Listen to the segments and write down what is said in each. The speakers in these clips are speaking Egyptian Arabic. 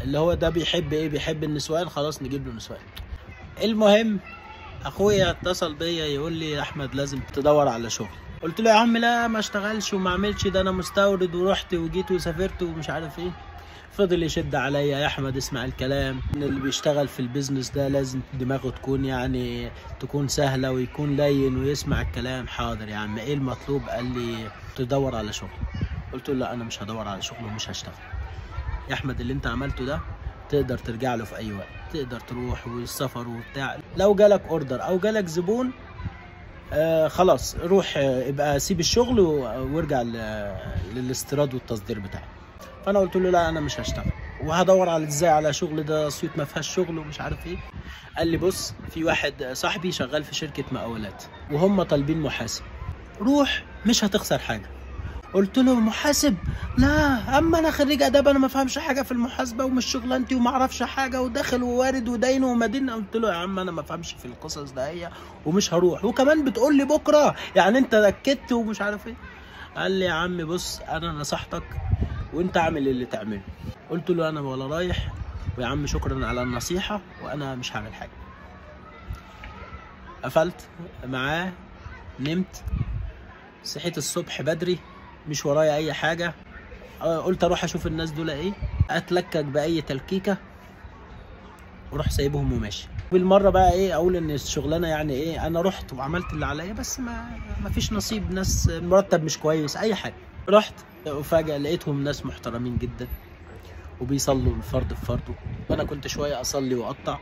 اللي هو ده بيحب ايه بيحب النسوان خلاص نجيب له نسوان المهم اخويا اتصل بيا يقول لي يا احمد لازم تدور على شغل قلت له يا عم لا ما اشتغلش وما اعملش ده انا مستورد ورحت وجيت وسافرت ومش عارف ايه فضل يشد عليا يا احمد اسمع الكلام ان اللي بيشتغل في البيزنس ده لازم دماغه تكون يعني تكون سهله ويكون لين ويسمع الكلام حاضر يا عم ايه المطلوب قال لي تدور على شغل قلت له لا انا مش هدور على شغل ومش هشتغل يا احمد اللي انت عملته ده تقدر ترجع له في اي وقت تقدر تروح والسفر وبتاع لو جالك اوردر او جالك زبون آه خلاص روح آه، ابقى سيب الشغل و- وارجع ل- للاستيراد والتصدير بتاعك فانا قلت له لا انا مش هشتغل وهدور على ازاي على شغل ده اسيوط ما فيهاش شغل ومش عارف ايه قال لي بص في واحد صاحبي شغال في شركه مقاولات وهم طالبين محاسب روح مش هتخسر حاجه قلت له محاسب لا اما انا خريج اداب انا ما فهمش حاجه في المحاسبه ومش شغلانتي وما اعرفش حاجه وداخل ووارد وداين ومدين قلت له يا عم انا ما فهمش في القصص ده هي ومش هروح وكمان بتقول لي بكره يعني انت ركدت ومش عارف ايه قال لي يا عم بص انا نصحتك وانت اعمل اللي تعمله قلت له انا ولا رايح ويا عم شكرا على النصيحه وانا مش هعمل حاجه قفلت معاه نمت صحيت الصبح بدري مش ورايا اي حاجه آه، قلت اروح اشوف الناس دول ايه اتلكك باي تلكيكه واروح سايبهم وماشي بالمره بقى ايه اقول ان الشغلانه يعني ايه انا رحت وعملت اللي عليا بس ما ما فيش نصيب ناس المرتب مش كويس اي حاجه رحت وفجاه لقيتهم ناس محترمين جدا وبيصلوا الفرد في فرده وانا كنت شويه اصلي واقطع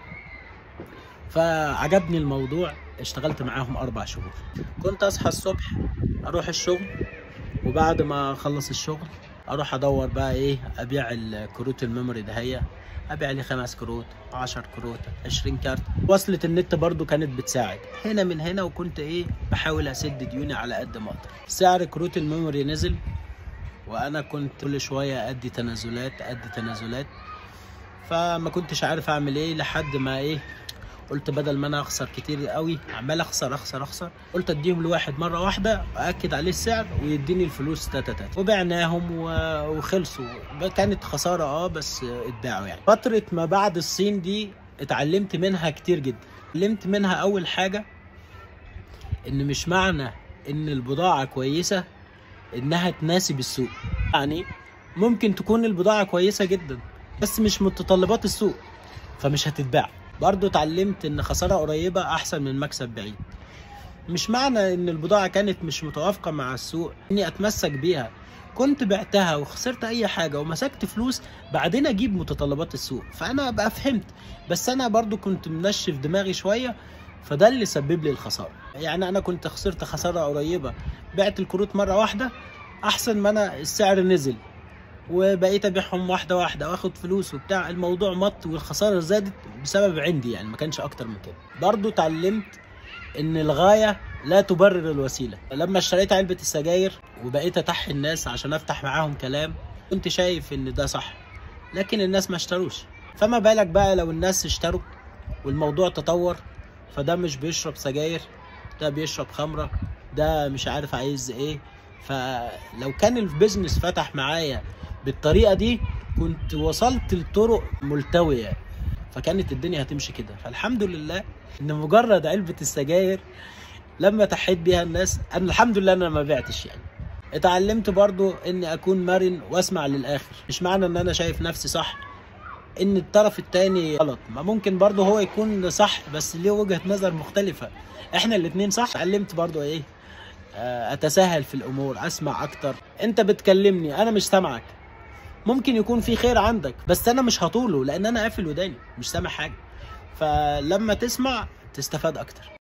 فعجبني الموضوع اشتغلت معاهم اربع شهور كنت اصحى الصبح اروح الشغل وبعد ما اخلص الشغل اروح ادور بقى ايه ابيع الكروت الميموري ده هي ابيع لي خمس كروت 10 كروت 20 كارت وصلة النت برضو كانت بتساعد هنا من هنا وكنت ايه بحاول اسد ديوني على قد ما اقدر سعر كروت الميموري نزل وانا كنت كل شويه ادي تنازلات ادي تنازلات فما كنتش عارف اعمل ايه لحد ما ايه قلت بدل ما انا اخسر كتير قوي عمال اخسر اخسر اخسر قلت اديهم لواحد مره واحده واكد عليه السعر ويديني الفلوس تاتا تاتا وبعناهم و- وخلصوا كانت خساره اه بس اتباعوا يعني فتره ما بعد الصين دي اتعلمت منها كتير جدا اتعلمت منها اول حاجه ان مش معنى ان البضاعه كويسه انها تناسب السوق يعني ممكن تكون البضاعه كويسه جدا بس مش متطلبات السوق فمش هتتباع برضو اتعلمت ان خساره قريبه احسن من مكسب بعيد مش معنى ان البضاعه كانت مش متوافقه مع السوق اني اتمسك بيها كنت بعتها وخسرت اي حاجه ومسكت فلوس بعدين اجيب متطلبات السوق فانا بقى فهمت بس انا برضو كنت منشف دماغي شويه فده اللي سبب لي الخساره يعني انا كنت خسرت خساره قريبه بعت الكروت مره واحده احسن ما انا السعر نزل وبقيت ابيعهم واحده واحده واخد فلوس وبتاع الموضوع مط والخساره زادت بسبب عندي يعني ما كانش اكتر من كده برضو اتعلمت ان الغايه لا تبرر الوسيله لما اشتريت علبه السجاير وبقيت اتحي الناس عشان افتح معاهم كلام كنت شايف ان ده صح لكن الناس ما اشتروش فما بالك بقى لو الناس اشتروا والموضوع تطور فده مش بيشرب سجاير ده بيشرب خمره ده مش عارف عايز ايه فلو كان البيزنس فتح معايا بالطريقه دي كنت وصلت لطرق ملتويه فكانت الدنيا هتمشي كده فالحمد لله ان مجرد علبه السجاير لما تحيت بيها الناس انا الحمد لله انا ما بعتش يعني اتعلمت برضو اني اكون مرن واسمع للاخر مش معنى ان انا شايف نفسي صح ان الطرف التاني غلط ما ممكن برضو هو يكون صح بس ليه وجهة نظر مختلفة احنا الاتنين صح اتعلمت برضو ايه آه، اتساهل في الامور اسمع اكتر انت بتكلمني انا مش سامعك ممكن يكون في خير عندك بس انا مش هطوله لان انا قافل وداني مش سامع حاجه فلما تسمع تستفاد اكتر